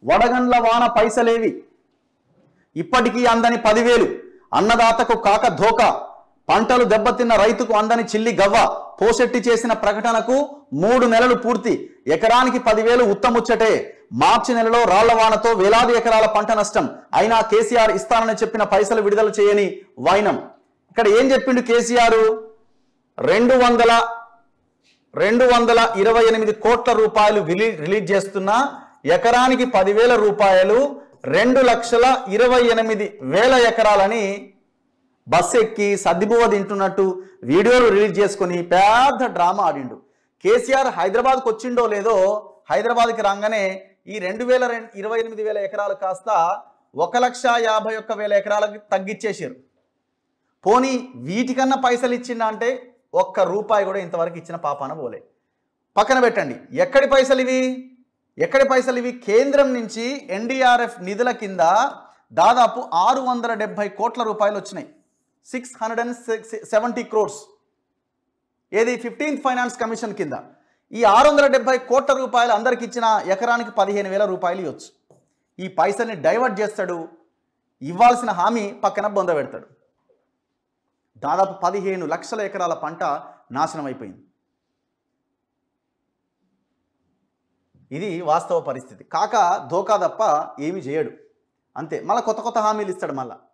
వడగండ్ల వాన పైసలేవి ఇప్పటికీ అందని పదివేలు అన్నదాతకు కాక ధోకా పంటలు దెబ్బతిన్న రైతుకు అందని చిల్లి గవ్వ పోసెట్టి చేసిన ప్రకటనకు మూడు నెలలు పూర్తి ఎకరానికి పదివేలు ఉత్తముచ్చటే మార్చి నెలలో రాళ్ల వానతో వేలాది ఎకరాల పంట నష్టం అయినా కేసీఆర్ ఇస్తానని చెప్పిన పైసలు విడుదల చేయని వైనం ఇక్కడ ఏం చెప్పిండు కేసీఆర్ రెండు వందల రెండు వందల ఇరవై ఎనిమిది కోట్ల రూపాయలు విలి- రిలీజ్ చేస్తున్న ఎకరానికి పదివేల రూపాయలు రెండు లక్షల ఇరవై ఎనిమిది వేల ఎకరాలని బస్ ఎక్కి సర్దిబువ్వ తింటున్నట్టు వీడియోలు రిలీజ్ చేసుకొని పెద్ద డ్రామా ఆడిండు కేసీఆర్ హైదరాబాద్కి వచ్చిండో లేదో హైదరాబాద్కి రాగానే ఈ రెండు వేల రెం- ఇరవై ఎనిమిది వేల ఎకరాలు కాస్త ఒక లక్ష యాభై ఒక్క వేల ఎకరాలకు తగ్గిచ్చేసారు పోనీ వీటికన్నా పైసలు ఇచ్చిందా అంటే ఒక్క రూపాయి కూడా ఇంతవరకు ఇచ్చిన పాపాన పోలే పక్కన పెట్టండి ఎక్కడి పైసలు ఇవి ఎక్కడి పైసలు ఇవి కేంద్రం నుంచి ఎన్డీఆర్ఎఫ్ నిధుల కింద దాదాపు ఆరు వందల డెబ్బై కోట్ల రూపాయలు వచ్చినాయి six hundred and seventy crores ఏది ఫిఫ్టీన్త్ ఫైనాన్స్ కమిషన్ కింద ఈ ఆరు వందల డెబ్బై కోట్ల రూపాయలు అందరికి ఇచ్చిన ఎకరానికి పదిహేను వేల రూపాయలు ఇవ్వచ్చు ఈ పైసల్ని డైవర్ట్ చేస్తాడు ఇవ్వాల్సిన హామీ పక్కన బొంద పెడతాడు దాదాపు పదిహేను లక్షల ఎకరాల పంట నాశనం అయిపోయింది ఇది వాస్తవ పరిస్థితి కాక ధోకా తప్ప ఏమీ చేయడు అంతే మళ్ళీ కొత్త కొత్త హామీలు ఇస్తాడు మళ్ళా